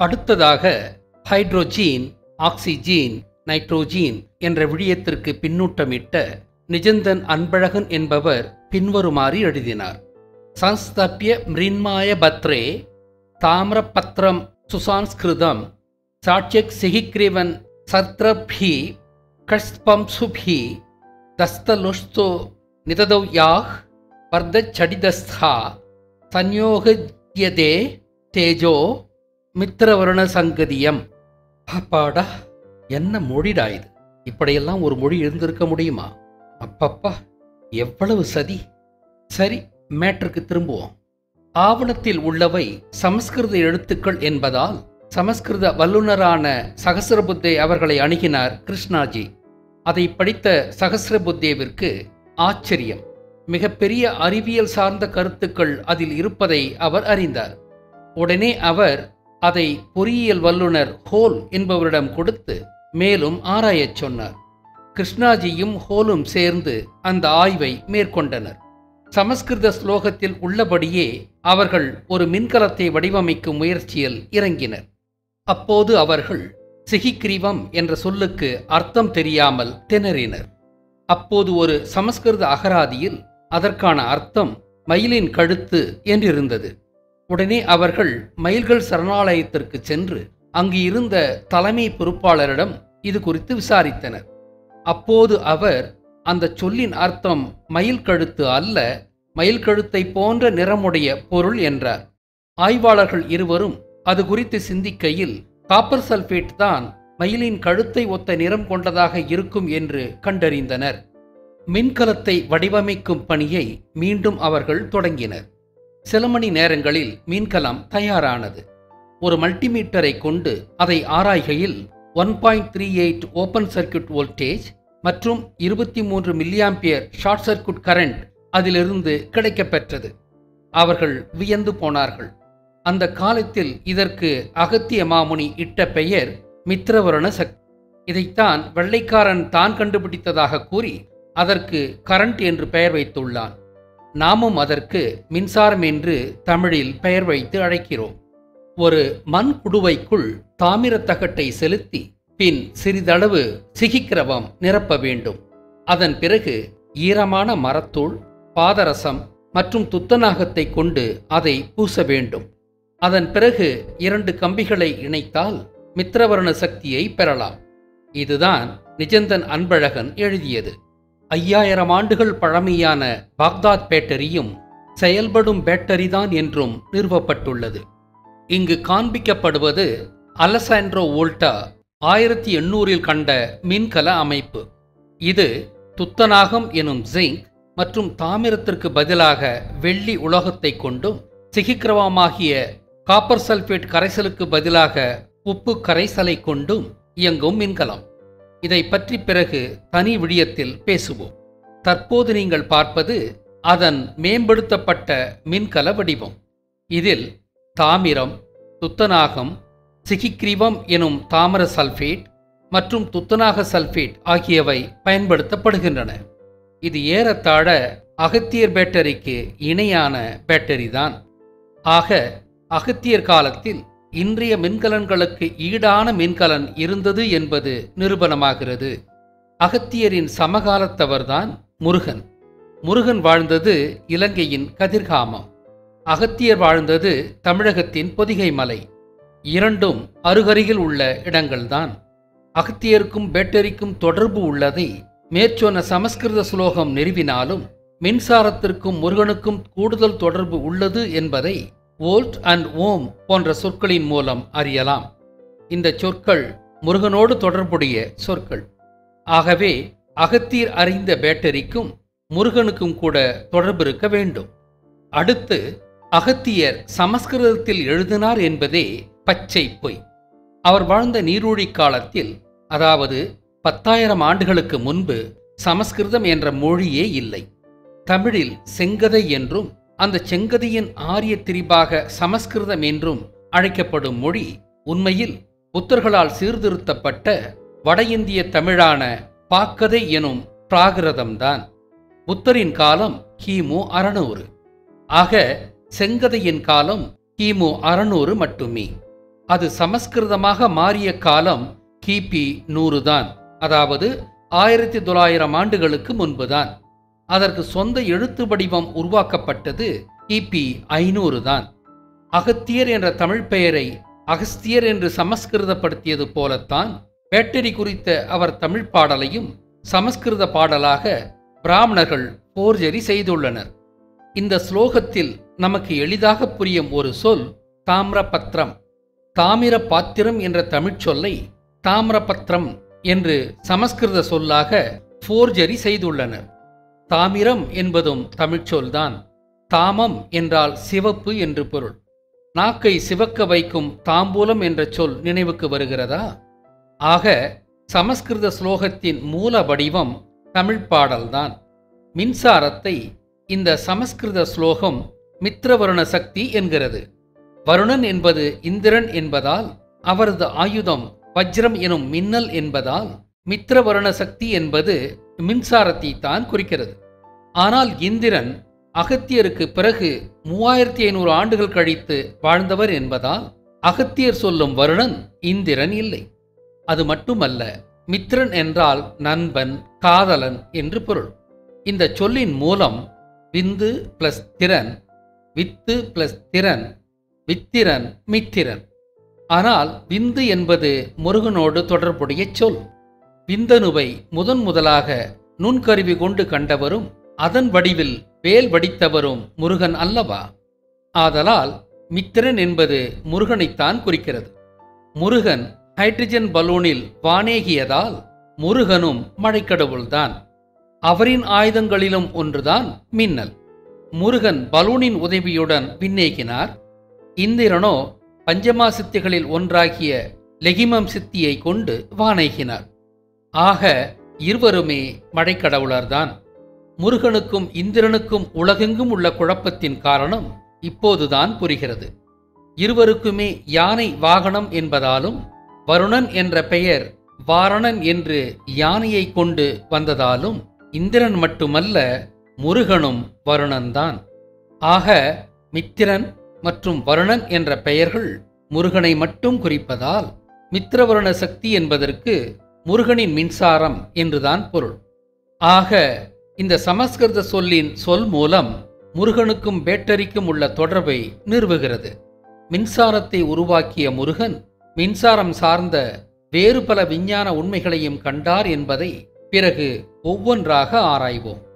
அடுத்ததாக ஹைட்ரோஜீன் ஆக்சிஜீன் நைட்ரோஜீன் என்ற விடயத்திற்கு பின்னூட்டமிட்ட நிஜந்தன் அன்பழகன் என்பவர் பின்வருமாறு எழுதினார் சம்ஸ்தப்ய மிரின்மாய பத்ரே தாமிரபத்ரம் சுசான்ஸ்கிருதம் சாட்சியக் சிகிக்ரிவன் சத்ரபி கஷ்பம்சுபி தஸ்தலுஷ்தோ நிததௌ யாஹ் வர்தச்சடிதஸ்தா சன்யோகயதே தேஜோ மித்திரவருண சங்கதியம் அப்பாடா என்ன மொழிடா இது இப்படியெல்லாம் ஒரு மொழி இருந்திருக்க முடியுமா அப்பப்பா எவ்வளவு சதி சரி மேட்டருக்கு திரும்புவோம் ஆவணத்தில் உள்ளவை சமஸ்கிருத எழுத்துக்கள் என்பதால் சமஸ்கிருத வல்லுநரான சகசிரபுத்தே அவர்களை அணுகினார் கிருஷ்ணாஜி அதை படித்த சகசிரபுத்தேவிற்கு ஆச்சரியம் மிகப்பெரிய அறிவியல் சார்ந்த கருத்துக்கள் அதில் இருப்பதை அவர் அறிந்தார் உடனே அவர் அதை பொறியியல் வல்லுனர் ஹோல் என்பவரிடம் கொடுத்து மேலும் ஆராயச் சொன்னார் கிருஷ்ணாஜியும் ஹோலும் சேர்ந்து அந்த ஆய்வை மேற்கொண்டனர் சமஸ்கிருத ஸ்லோகத்தில் உள்ளபடியே அவர்கள் ஒரு மின்கலத்தை வடிவமைக்கும் முயற்சியில் இறங்கினர் அப்போது அவர்கள் சிகிக்ரீவம் என்ற சொல்லுக்கு அர்த்தம் தெரியாமல் திணறினர் அப்போது ஒரு சமஸ்கிருத அகராதியில் அதற்கான அர்த்தம் மயிலின் கழுத்து என்றிருந்தது உடனே அவர்கள் மயில்கள் சரணாலயத்திற்கு சென்று அங்கு இருந்த தலைமை பொறுப்பாளரிடம் இது குறித்து விசாரித்தனர் அப்போது அவர் அந்த சொல்லின் அர்த்தம் மயில் கழுத்து அல்ல மயில் கழுத்தை போன்ற நிறமுடைய பொருள் என்றார் ஆய்வாளர்கள் இருவரும் அது குறித்து சிந்திக்கையில் காப்பர் சல்பேட் தான் மயிலின் கழுத்தை ஒத்த நிறம் கொண்டதாக இருக்கும் என்று கண்டறிந்தனர் மின்கலத்தை வடிவமைக்கும் பணியை மீண்டும் அவர்கள் தொடங்கினர் சில மணி நேரங்களில் மின்கலம் தயாரானது ஒரு மல்டிமீட்டரை கொண்டு அதை ஆராய்கையில் one point three eight open circuit voltage மற்றும் இருபத்தி மூன்று மில்லியாம்பியர் ஷார்ட் சர்க்யூட் கரண்ட் அதிலிருந்து கிடைக்கப்பெற்றது அவர்கள் வியந்து போனார்கள் அந்த காலத்தில் இதற்கு அகத்திய மாமுனி இட்ட பெயர் மித்திரவருண சக்தி இதைத்தான் வெள்ளைக்காரன் தான் கண்டுபிடித்ததாக கூறி அதற்கு கரண்ட் என்று பெயர் வைத்துள்ளான் நாமும் அதற்கு மின்சாரம் என்று தமிழில் பெயர் வைத்து அழைக்கிறோம் ஒரு மண் குடுவைக்குள் தாமிரத் தகட்டை செலுத்தி பின் சிறிதளவு சிகிக்கிரவம் நிரப்ப வேண்டும் அதன் பிறகு ஈரமான மரத்தூள் பாதரசம் மற்றும் துத்தநாகத்தை கொண்டு அதை பூச வேண்டும் அதன் பிறகு இரண்டு கம்பிகளை இணைத்தால் மித்திரவர்ண சக்தியை பெறலாம் இதுதான் நிஜந்தன் அன்பழகன் எழுதியது ஐயாயிரம் ஆண்டுகள் பழமையான பாக்தாத் பேட்டரியும் செயல்படும் பேட்டரிதான் என்றும் நிறுவப்பட்டுள்ளது இங்கு காண்பிக்கப்படுவது அலசாண்ட்ரோ வோல்டா ஆயிரத்தி எண்ணூறில் கண்ட மின்கல அமைப்பு இது துத்தநாகம் எனும் ஜிங்க் மற்றும் தாமிரத்திற்கு பதிலாக வெள்ளி உலோகத்தை கொண்டும் சிகிக்கிரவமாகிய காப்பர் சல்பேட் கரைசலுக்கு பதிலாக உப்பு கரைசலை கொண்டும் இயங்கும் மின்கலம் இதை பற்றி பிறகு தனி விடயத்தில் பேசுவோம் தற்போது நீங்கள் பார்ப்பது அதன் மேம்படுத்தப்பட்ட மின்கல வடிவம் இதில் தாமிரம் துத்தநாகம் சிகிக்ரீவம் எனும் தாமிர சல்பேட் மற்றும் துத்தநாக சல்பேட் ஆகியவை பயன்படுத்தப்படுகின்றன இது ஏறத்தாழ அகத்தியர் பேட்டரிக்கு இணையான பேட்டரி தான் ஆக அகத்தியர் காலத்தில் இன்றைய மின்கலன்களுக்கு ஈடான மின்கலன் இருந்தது என்பது நிரூபணமாகிறது அகத்தியரின் சமகாலத்தவர்தான் முருகன் முருகன் வாழ்ந்தது இலங்கையின் கதிர்காமம் அகத்தியர் வாழ்ந்தது தமிழகத்தின் பொதிகை மலை இரண்டும் அருகருகில் உள்ள இடங்கள்தான் அகத்தியருக்கும் பேட்டரிக்கும் தொடர்பு உள்ளதை மேற்சொன்ன சமஸ்கிருத சுலோகம் நிறுவினாலும் மின்சாரத்திற்கும் முருகனுக்கும் கூடுதல் தொடர்பு உள்ளது என்பதை வோல்ட் அண்ட் ஓம் போன்ற சொற்களின் மூலம் அறியலாம் இந்த சொற்கள் முருகனோடு தொடர்புடைய சொற்கள் ஆகவே அகத்தியர் அறிந்த பேட்டரிக்கும் முருகனுக்கும் கூட தொடர்பு இருக்க வேண்டும் அடுத்து அகத்தியர் சமஸ்கிருதத்தில் எழுதினார் என்பதே பச்சை பொய் அவர் வாழ்ந்த நீரூழி காலத்தில் அதாவது பத்தாயிரம் ஆண்டுகளுக்கு முன்பு சமஸ்கிருதம் என்ற மொழியே இல்லை தமிழில் செங்கதை என்றும் அந்த செங்கதியின் ஆரிய திரிபாக சமஸ்கிருதம் என்றும் அழைக்கப்படும் மொழி உண்மையில் புத்தர்களால் சீர்திருத்தப்பட்ட வட இந்திய தமிழான பாக்கதை எனும் பிராகிருதம்தான் புத்தரின் காலம் கிமு அறநூறு ஆக செங்கதையின் காலம் கிமு அறநூறு மட்டுமே அது சமஸ்கிருதமாக மாறிய காலம் கிபி நூறு தான் அதாவது ஆயிரத்தி தொள்ளாயிரம் ஆண்டுகளுக்கு முன்புதான் அதற்கு சொந்த எழுத்து வடிவம் உருவாக்கப்பட்டது கிபி ஐநூறு தான் அகத்தியர் என்ற தமிழ் பெயரை அகஸ்தியர் என்று சமஸ்கிருதப்படுத்தியது போலத்தான் பேட்டரி குறித்த அவர் தமிழ் பாடலையும் சமஸ்கிருத பாடலாக பிராமணர்கள் போர்ஜரி செய்துள்ளனர் இந்த ஸ்லோகத்தில் நமக்கு எளிதாக புரியும் ஒரு சொல் தாமிரபத்திரம் தாமிர பாத்திரம் என்ற தமிழ்ச் சொல்லை தாமிரபத்திரம் என்று சமஸ்கிருத சொல்லாக போர்ஜரி செய்துள்ளனர் தாமிரம் என்பதும் தமிழ்ச்சொல்தான் தாமம் என்றால் சிவப்பு என்று பொருள் நாக்கை சிவக்க வைக்கும் தாம்பூலம் என்ற சொல் நினைவுக்கு வருகிறதா ஆக சமஸ்கிருத ஸ்லோகத்தின் மூல வடிவம் தமிழ் பாடல்தான் மின்சாரத்தை இந்த சமஸ்கிருத ஸ்லோகம் மித்ரவருண சக்தி என்கிறது வருணன் என்பது இந்திரன் என்பதால் அவரது ஆயுதம் வஜ்ரம் எனும் மின்னல் என்பதால் மித்ரவருண சக்தி என்பது மின்சாரத்தை தான் குறிக்கிறது ஆனால் இந்திரன் அகத்தியருக்கு பிறகு மூவாயிரத்தி ஐநூறு ஆண்டுகள் கழித்து வாழ்ந்தவர் என்பதால் அகத்தியர் சொல்லும் வருணன் இந்திரன் இல்லை அது மட்டுமல்ல மித்ரன் என்றால் நண்பன் காதலன் என்று பொருள் இந்த சொல்லின் மூலம் விந்து பிளஸ் திறன் வித்து பிளஸ் திறன் வித்திரன் மித்திரன் ஆனால் விந்து என்பது முருகனோடு தொடர்புடைய சொல் விந்தனுவை முதன் முதலாக நுண்கருவி கொண்டு கண்டவரும் அதன் வடிவில் வேல் வடித்தவரும் முருகன் அல்லவா ஆதலால் மித்திரன் என்பது முருகனைத்தான் குறிக்கிறது முருகன் ஹைட்ரஜன் பலூனில் வானேகியதால் முருகனும் மழைக்கடவுள்தான் அவரின் ஆயுதங்களிலும் ஒன்றுதான் மின்னல் முருகன் பலூனின் உதவியுடன் விண்ணேகினார் இந்திரனோ பஞ்சமா சித்திகளில் ஒன்றாகிய லெகிமம் சித்தியை கொண்டு வானேகினார் ஆக இருவருமே மழைக்கடவுளர்தான் முருகனுக்கும் இந்திரனுக்கும் உலகெங்கும் உள்ள குழப்பத்தின் காரணம் இப்போதுதான் புரிகிறது இருவருக்குமே யானை வாகனம் என்பதாலும் வருணன் என்ற பெயர் வாரணன் என்று யானையை கொண்டு வந்ததாலும் இந்திரன் மட்டுமல்ல முருகனும் வருணன்தான் ஆக மித்திரன் மற்றும் வருணன் என்ற பெயர்கள் முருகனை மட்டும் குறிப்பதால் மித்திரவருண சக்தி என்பதற்கு முருகனின் மின்சாரம் என்றுதான் பொருள் ஆக இந்த சமஸ்கிருத சொல்லின் சொல் மூலம் முருகனுக்கும் பேட்டரிக்கும் உள்ள தொடர்பை நிறுவுகிறது மின்சாரத்தை உருவாக்கிய முருகன் மின்சாரம் சார்ந்த வேறு பல விஞ்ஞான உண்மைகளையும் கண்டார் என்பதை பிறகு ஒவ்வொன்றாக ஆராய்வோம்